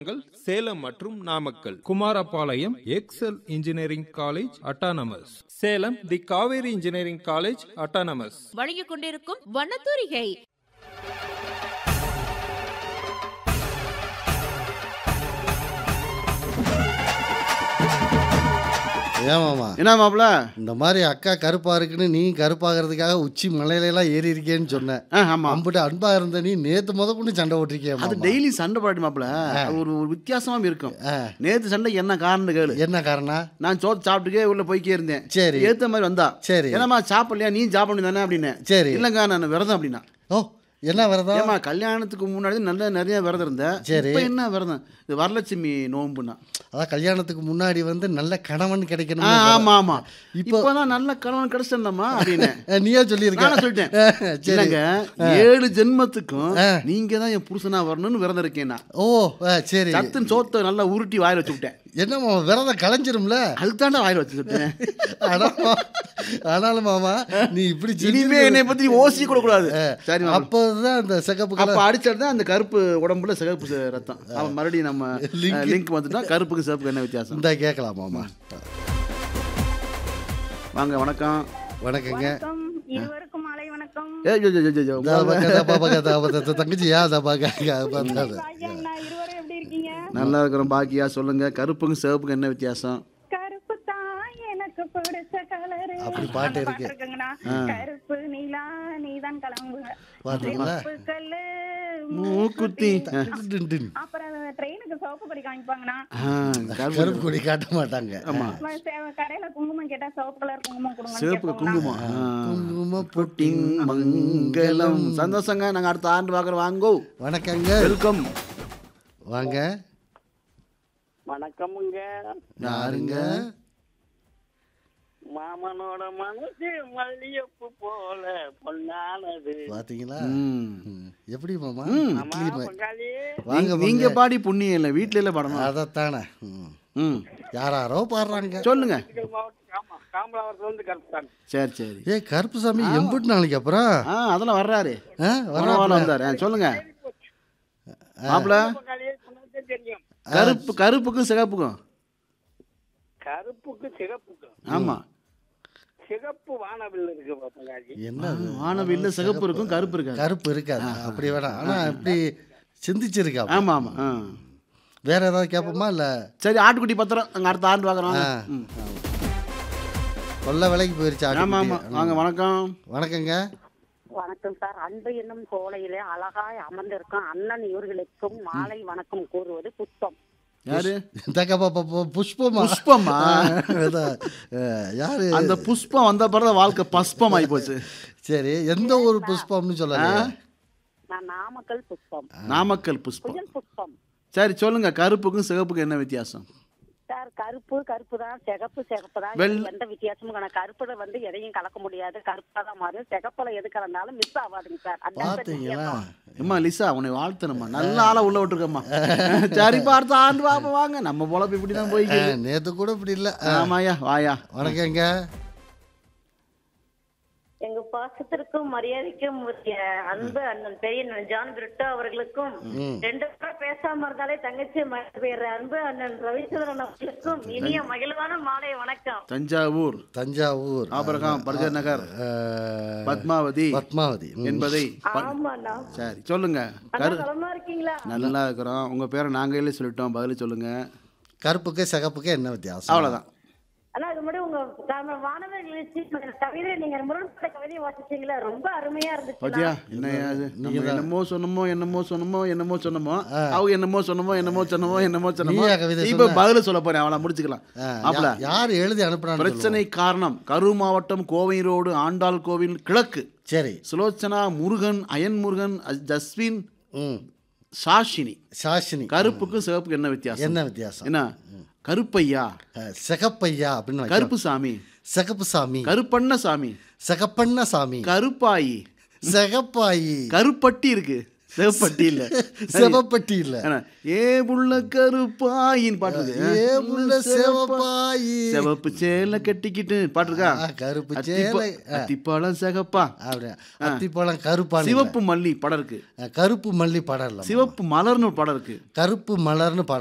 சேலம் மற்றும் Namakkal Kumarapalayam excel engineering college autonomous Salem the Kaveri engineering college autonomous வழங்கிக் கொண்டிருக்கும் வண்ணத்தூரிகை ஏன் மாமா என்ன மாப்பிள இந்த மாதிரி அக்கா கருப்பா இருக்குன்னு நீ கருப்பாகிறதுக்காக உச்சி மலையில எல்லாம் ஏறி இருக்கேன்னு சொன்னேன் ஆமா அம்பிட்டு அன்பா இருந்த நீ நேத்து முத கொண்டு சண்டை ஓட்டிருக்கிய அது டெய்லி சண்டை பாட்டு மாப்பிள அது ஒரு ஒரு வித்தியாசமா இருக்கும் நேத்து சண்டை என்ன காரணம் கேளு என்ன காரணம் நான் சோத்து சாப்பிட்டுக்கே உள்ள போய்க்கே இருந்தேன் சரி. ஏத்த மாதிரி வந்தா சரி. என்னம்மா சாப்பிடலையா நீ சாப்பிடணும் தானே அப்படின்னு சரி. இல்லைங்க நான் விரதம் அப்படின்னா ஓ என்ன விரதம் ஏமா கல்யாணத்துக்கு முன்னாடி நல்ல நிறைய விரதம் இருந்தேன் சரி. இப்ப என்ன விரதம் இது வரலட்சுமி நோம்புனா அதான் கல்யாணத்துக்கு முன்னாடி வந்து நல்ல கணவன் கிடைக்கணும் ஆ, ஆமா ஆமா இப்போ- இப்பதான் நல்ல கணவன் கிடைச்சிருந்தம்மா அப்படின்னு நீயே சொல்லியிருக்க நானும் சொல்லிட்டேன் சரி இல்லைங்க ஏழு ஜென்மத்துக்கும் ஆ. நீங்க தான் என் புருஷனா வரணும்னு விரதம் இருக்கேன் நான் ஓ ஆ, சரி சத்துன்னு சோத்தை நல்லா உருட்டி வாயில வச்சு விட்டேன் என்ன மாமா விரதம் களைஞ்சிரும்ல அதுதான்டா வாயில வச்சு விட்டேன் ஆனா- ஆனாலும் மாமா நீ இப்படி இனிமே என்னை பத்தி ஓசி கூட கூடாது சரி மாப்பிள. அப்போதான் அந்த சிகப்பு அப்ப கலர் அடிச்சது அந்த கருப்பு உடம்புல சிகப்பு ச- ரத்தம் அவன் மறுபடியும் நம்ம Link. லிங்க் வந்துட்டா கருப்புக்கு சிவப்புக்கு என்ன வித்தியாசம் இந்த கேட்கலாம் மாமா வாங்க வணக்கம் வணக்கங்க வணக்கம் இருவருக்கும் மாலை வணக்கம் ஏய், ஐயோ, ஐயோ, ஐயோ, ஐயோ. இதா பாக்க, இதா பாக்க, இதா பாக்க, இந்த தங்கச்சியா இதா பாக்க, இங்க பார்த்தாது. ராஜாண்ணா இருவரும் எப்படி இருக்கீங்க நல்லா இருக்கிறோம் பாக்கியா சொல்லுங்க கருப்புக்கும் சிவப்புக்கும் என்ன வித்தியாசம் கருப்பு தான் எனக்கு பிடிச்ச கலரு அப்படி பாட்டு இருக்கு. இருக்குங்கண்ணா கருப்பு நீலா நீதான் கிளம்புங்க பாத்தீங்களா? சிவப்பு கல்லு மூக்குத்தி டின், டின். அப்புறம் ட்ரெயினுக்கு சோப்பு பொடி காமிப்பாங்கண்ணா ஆ, கருப்பு கருப்பு கொடி காட்ட மாட்டாங்க ஆமா சே- கடையில குங்குமம் கேட்டா சிவப்பு கலர் குங்குமம் கொடுங்க சிவப்பு குங்குமம் ஆ. குங்கும பொட்டின் மங்களம் சந்தோஷங்க நாங்க அடுத்த ஆண்டு பார்க்குறோம் வாங்கோ வணக்கங்க வெல்கம் வாங்க வணக்கமுங்க யாருங்க மாமனோட மனசு மல்லியப்பு போல பொன்னானது பாத்தீங்களா ம். ம். எப்படி மாமா ஆமா இட்லி மா- பங்காளி வாங்க நீங்க- நீங்க பாடி புண்ணியம் இல்லை வீட்ல இல்ல பாடணும் அதத்தானே ம். ம் யாராரோ பாடுறாங்க சொல்லுங்க திண்டுக்கல் மாவட்டம் காமா காமலாவரத்துல இருந்து கருப்புதான் சரி சரி ஏ கருப்பு சாமி எம்புட்டு நாளைக்கு அப்புறம் ஆ அதெல்லாம் வர்றாரு ஆ, வர வர்றாப்புல. வந்தாரு ஆ, சொல்லுங்க மாப்பிள பங்காளியே சொன்னதே தெரியும் கருப்பு கருப்புக்கும் சிகப்புக்கும் கருப்புக்கு சிகப்புக்கு ஆமா சிகப்பு வானவில் இருக்கு பங்காளி என்ன அது? வானவில்ல சிகப்பு இருக்கும் கருப்பு இருக்காது கருப்பு இருக்காது அப்படி வேணாம் ஆனா இப்படி சிந்திச்சிருக்கா ஆமா ஆமா ஆ. வேற ஏதாவது கேட்போமா இல்ல சரி ஆட்டுக்குட்டி பத்திரம் அங்க அடுத்த ஆண்டு பார்க்குறோம் ஆ. கொல்ல விலைக்கு போயிருச்சு ஆமா ஆமா ஆட்டுக்குட்டி. வாங்க வணக்கம் வணக்கங்க வணக்கம் சார் அன்பு என்னும் சோலையிலே அழகாய் அமர்ந்திருக்கும் அண்ணன் இவர்களுக்கும் மாலை வணக்கம் கூறுவது புஷ்பம் யாரு இந்தாக்கா பாப்பா, பா- புஷ்பமா புஷ்பமா அதான், அஹ், யாரு அந்த புஷ்பம் வந்த பிறகு வாழ்க்கை பஸ்பம் ஆகி போச்சு சரி எந்த ஒரு புஷ்பம்னு சொல்லல நான் நாமக்கல் புஷ்பம் நாமக்கல் புஷ்பம் புயல் புஷ்பம் சரி சொல்லுங்க கருப்புக்கும் சிகப்புக்கும் என்ன வித்தியாசம் சார் கருப்பு கருப்பு தான் சிகப்பு சிகப்பு தான் வெள்ள- எந்த வித்தியாசமும் கிடையாது. கருப்புல வந்து எதையும் கலக்க முடியாது கருப்பா தான் மாறும் சிகப்புல எது கலந்தாலும் மிஸ் ஆகாதுங்க சார் அதான் சார் பாத்தீங்களா வித்தியாசம். அம்மா லிசா உன்னை வாழ்த்தணும்மா நல்ல ஆளா உள்ள விட்டுருக்கம்மா சரி பார்த்து ஆண்டு வாப்ப வாங்க நம்ம பொழப்பு இப்படி தான் போய்க்கு அஹ், நேத்து கூட இப்படி இல்ல அஹ், ஆமாயா வாயா வணக்கங்க எங்க பாசத்திற்கும் மரியாதைக்கும் உரிய அன்பு அண்ணன் பெரிய அண்ணன் ஜான் பிரிட்டோ அவர்களுக்கும் ரெண்டு பேரும் பேசாம இருந்தாலே தங்கச்சி மழை பெய்யுற அன்பு அண்ணன் ரவிச்சந்திரன் அவர்களுக்கும் இனிய மகிழ்வான மாலை வணக்கம் தஞ்சாவூர் தஞ்சாவூர் ஆபரகாம் பர்கர் நகர் அஹ், பத்மாவதி பத்மாவதி ம். என்பதை ப- ஆமாண்ணா சரி சொல்லுங்க அண்ணா கரு நலமா இருக்கீங்களா நல்லா இருக்கிறோம் உங்க பேரை நாங்களே சொல்லிட்டோம் பதில் சொல்லுங்க கருப்புக்கு சிகப்புக்கு என்ன வித்தியாசம் அவ்வளவுதான் அண்ணா அது முன்னாடி உங்க க- வானவர் நிகழ்ச்சி கவிதை நீங்க முரண்பட்ட கவிதையை வாசிச்சீங்களா ரொம்ப அருமையா பாத்தியா இருந்துச்சு என்ன அது நம்ம என்னமோ சொன்னமோ என்னமோ சொன்னமோ என்னமோ சொன்னமோ அவங்க என்னமோ சொன்னமோ என்னமோ சொன்னமோ என்னமோ சொன்னமோ நீயா கவிதை இப்ப சொன்ன? பதில சொல்ல போறேன் அவளை முடிச்சுக்கலாம் அஹ், மாப்பிள யா- யார் எழுதி அனுப்புறான்னு பிரச்சனை காரணம் கரூர் மாவட்டம் கோவை ரோடு ஆண்டாள் கோவில் கிழக்கு சொல்லுவோம். சரி சுலோச்சனா முருகன் அயன் முருகன் அ- ஜஸ்வின் ம் சாஷினி சாஷினி கருப்புக்கும் சிவப்புக்கும் என்ன வித்தியாசம் என்ன வித்தியாசம் என்ன கருப்பையா அஹ், சிகப்பையா அப்படின்னு வைக்கலாம். கருப்பு சாமி சிகப்பு சாமி கருப்பண்ண சாமி சிகப்பண்ண சாமி கருப்பாயி சிகப்பாயி கருப்பட்டி இருக்கு சிவப்பட்டி இல்ல சிவப்பட்டி இல்ல என்ன, ஏ புள்ள கருப்பாயின் பாட்டு இருக்கு ஏ புள்ள சிவப்பாயி. சிவப்பு சேலை கட்டிக்கிட்டு பாட்டு இருக்கா ஆ, கருப்பு அத்திப்ப- சேலை. ஆ. அத்திப்பழம் சிகப்பா அப்படியா அத்திப்பழம் கருப்பான சிவப்பு மல்லி படம் இருக்கு கருப்பு மல்லி படம் இல்ல சிவப்பு மலர்னு ஒரு படம் இருக்கு கருப்பு மலர்னு படம்